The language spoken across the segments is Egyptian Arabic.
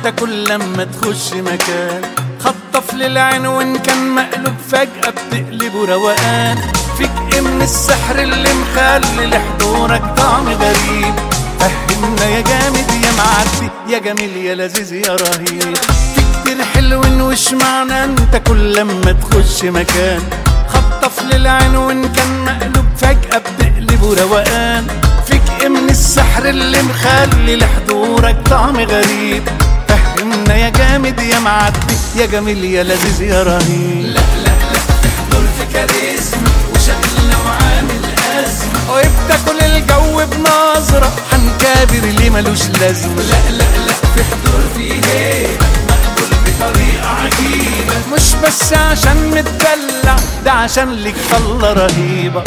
انت كل لما تخش مكان خطف للعين وان كان مقلوب فجأة بتقلبه روقان فيك ايه من السحر اللي مخلي لحضورك طعم غريب فهمنا يا جامد يا معدي يا جميل يا لذيذ يا رهيب في كتير حلو وش معنى انت كل لما تخش مكان خطف للعين وان كان مقلوب فجأة بتقلبه روقان فيك ايه من السحر اللي مخلي لحضورك طعم غريب فهمنا يا جامد يا معدي يا جميل يا لذيذ يا رهيب لا لا لا تحضر في كاريزما وشكلنا وعامل أزمة وبتاكل الجو بنظرة هنكابر ليه ملوش لازمة لا لا لا في حضور فيه هيبة مقبول بطريقة عجيبة مش بس عشان متدلع ده عشان ليك طلة رهيبة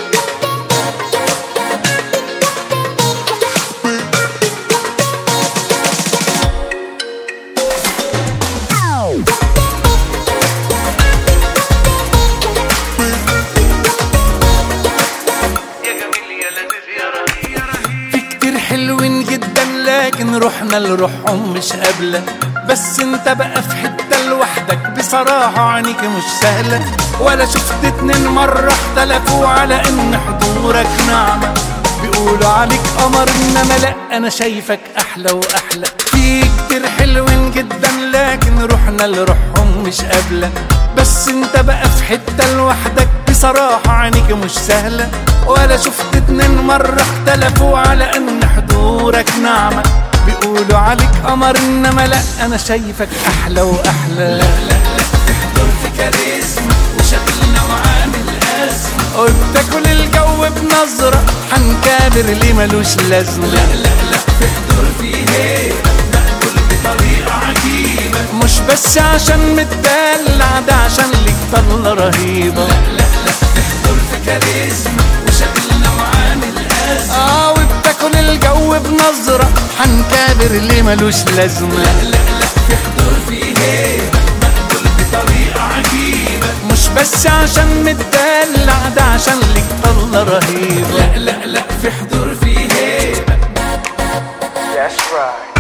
في كتير حلوين جدا لكن روحنا لروحهم مش قابلة بس انت بقى في حتة لوحدك بصراحة عينيك مش سهلة ولا شفت اتنين مرة اختلفوا على ان حضورك نعمة بيقولوا عليك قمر انما لا انا شايفك احلى واحلى في كتير حلوين جدا لكن روحنا لروحهم مش قابلة بس انت بقى في حتة لوحدك بصراحة عينيك مش سهلة ولا شفت اتنين مرة اختلفوا على ان حضورك نعمة بيقولوا عليك قمر انما لا انا شايفك احلى واحلى لا لا لا تحضر في كاريزما وشكلنا وعامل ازمة وبتاكل الجو بنظرة هنكابر ليه ملوش لازمة لا لا لا تحضر في هيبة مقبول بطريقة عجيبة مش بس عشان متدلع ده عشان ليك طلة رهيبة لا لا لا تحضر في كاريزما وشكلنا وعامل أزمة اه وبتاكل الجو بنظرة هنكابر ليه ملوش لازمة لا لا لا في حضور في هيبة مقبول بطريقة عجيبة مش بس عشان متدلع ده عشان ليك طلة رهيبة لا لا لا في حضور في هيبة That's right.